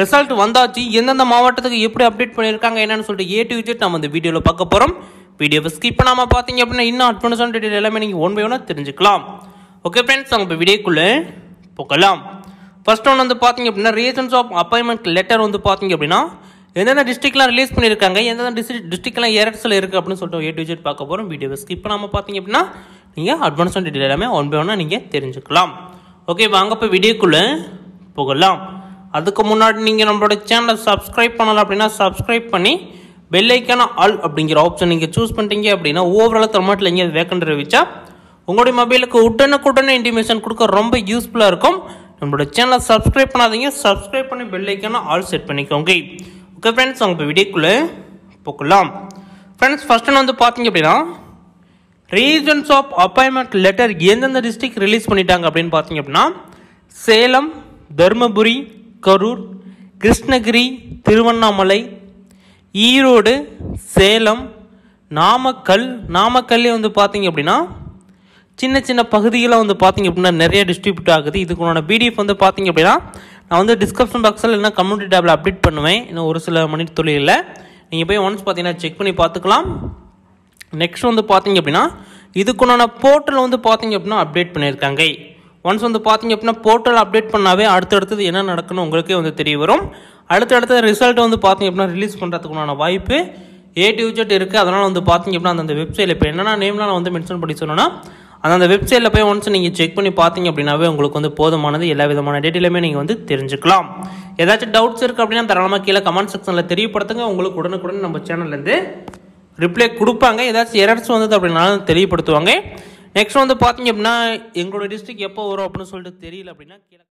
result வந்தாச்சு எந்தெந்த மாவட்டத்துக்கு எப்படி அப்டேட் பண்ணியிருக்காங்க என்னன்னு சொல்லிட்டு ஏ டு விஜெட் நம்ம இந்த வீடியோவில் பார்க்க போகிறோம் வீடியோவை ஸ்கிப் பண்ணாமல் பார்த்தீங்க அப்படின்னா இன்னும் அட்வான்ஸ் டீட்டெயில் எல்லாமே நீங்கள் ஒன் பை ஒன்னாக தெரிஞ்சுக்கலாம் ஓகே ஃப்ரெண்ட்ஸ் நம்ம இப்போ வீடியோக்குள்ளே போகலாம் ஃபர்ஸ்ட் ஒன் வந்து பார்த்தீங்க அப்படின்னா ரீசன்ஸ் ஆஃப் அப்பாயின்மெண்ட் லெட்டர் வந்து பார்த்தீங்க அப்படின்னா எந்தெந்த டிஸ்ட்ரிக்ட்லாம் ரிலீஸ் பண்ணியிருக்காங்க எந்தெந்த டிஸ்ட்ரிக் டிஸ்ட்ரிக்ட்லாம் ஏரட்ஸில் இருக்குது அப்படின்னு சொல்லிட்டு ஏ டு விஜெட் பார்க்க போகிறோம் வீடியோவை ஸ்கிப் பண்ணாமல் பார்த்தீங்க அப்படின்னா நீங்கள் அட்வான்ஸ் டீட்டெயில் எல்லாமே ஒன் பை ஒன்னாக நீங்கள் தெரிஞ்சுக்கலாம் ஓகே வாங்க இப்போ வீடியோக்குள்ளே போகலாம் அதுக்கு முன்னாடி நீங்கள் நம்மளோட சேனலை சப்ஸ்கிரைப் பண்ணலாம் அப்படின்னா சப்ஸ்கிரைப் பண்ணி பெல்லைக்கான ஆல் அப்படிங்கிற ஆப்ஷன் நீங்கள் சூஸ் பண்ணிட்டீங்க அப்படின்னா ஓவரால் தமிழ்நாட்டில் எங்கேயாவது வேக்கண்ட் இருந்துச்சா உங்களுடைய மொபைலுக்கு உடனுக்குடனே இன்டிமேஷன் கொடுக்க ரொம்ப யூஸ்ஃபுல்லாக இருக்கும் நம்மளோட சேனலை சப்ஸ்கிரைப் பண்ணாதீங்க சப்ஸ்கிரைப் பண்ணி பெல்லைக்கான ஆல் செட் பண்ணிக்கோங்க ஓகே ஃப்ரெண்ட்ஸ் அவங்க இப்போ வீடியோக்குள்ளே போகலாம் ஃப்ரெண்ட்ஸ் ஃபர்ஸ்ட் வந்து பார்த்தீங்க அப்படின்னா ரீசன்ஸ் ஆஃப் அப்பாயின்மெண்ட் லெட்டர் எந்தெந்த டிஸ்ட்ரிக்ட் ரிலீஸ் பண்ணிட்டாங்க அப்படின்னு பார்த்தீங்க அப்படின்னா சேலம் தருமபுரி கரூர் கிருஷ்ணகிரி திருவண்ணாமலை ஈரோடு சேலம் நாமக்கல் நாமக்கல்லே வந்து பார்த்தீங்க அப்படின்னா சின்ன சின்ன பகுதிகளை வந்து பார்த்தீங்க அப்படின்னா நிறைய டிஸ்ட்ரிபியூட் ஆகுது இதுக்குண்டான பிடிஎஃப் வந்து பார்த்தீங்க அப்படின்னா நான் வந்து டிஸ்கிரிப்ஷன் பாக்ஸில் இல்லைனா கம்யூனிட்டி டேபில் அப்டேட் பண்ணுவேன் இன்னும் ஒரு சில மணி தொழிலில் நீங்கள் போய் ஒன்ஸ் பார்த்தீங்கன்னா செக் பண்ணி பார்த்துக்கலாம் நெக்ஸ்ட் வந்து பார்த்தீங்க அப்படின்னா இதுக்குண்டான போர்ட்டல் வந்து பார்த்தீங்க அப்படின்னா அப்டேட் பண்ணியிருக்காங்க ஒன்ஸ் வந்து பார்த்தீங்க அப்படின்னா போர்ட்டல் அப்டேட் பண்ணாவே அடுத்தடுத்தது என்ன நடக்குன்னு உங்களுக்கே வந்து தெரிய வரும் அடுத்தடுத்த ரிசல்ட் வந்து பார்த்தீங்க அப்படின்னா ரிலீஸ் பண்ணுறதுக்குண்டான வாய்ப்பு ஏ டு விஜெட் இருக்குது அதனால் வந்து பார்த்தீங்க அப்படின்னா அந்த வெப்சைட்டில் இப்போ என்னென்ன நேம்லாம் நான் வந்து மென்ஷன் பண்ணி சொன்னேன்னா அந்த வெப்சைட்டில் போய் ஒன்ஸ் நீங்கள் செக் பண்ணி பார்த்தீங்க அப்படின்னாவே உங்களுக்கு வந்து போதுமானது எல்லா விதமான டீட்டெயிலுமே நீங்கள் வந்து தெரிஞ்சுக்கலாம் ஏதாச்சும் டவுட்ஸ் இருக்குது அப்படின்னா தாராளமாக கீழே கமெண்ட் செக்ஷனில் தெரியப்படுத்துங்க உங்களுக்கு உடனுக்குடன் நம்ம சேனல்லேருந்து ரிப்ளை கொடுப்பாங்க ஏதாச்சும் எரர்ஸ் வந்தது அப்படின்னாலும் தெரியப்படுத்துவாங்க நெக்ஸ்ட் வந்து பார்த்தீங்க அப்படின்னா எங்களோட டிஸ்ட்ரிக்ட் எப்போ வரும் அப்படின்னு சொல்லிட்டு தெரியல அப்படின்னா கீழே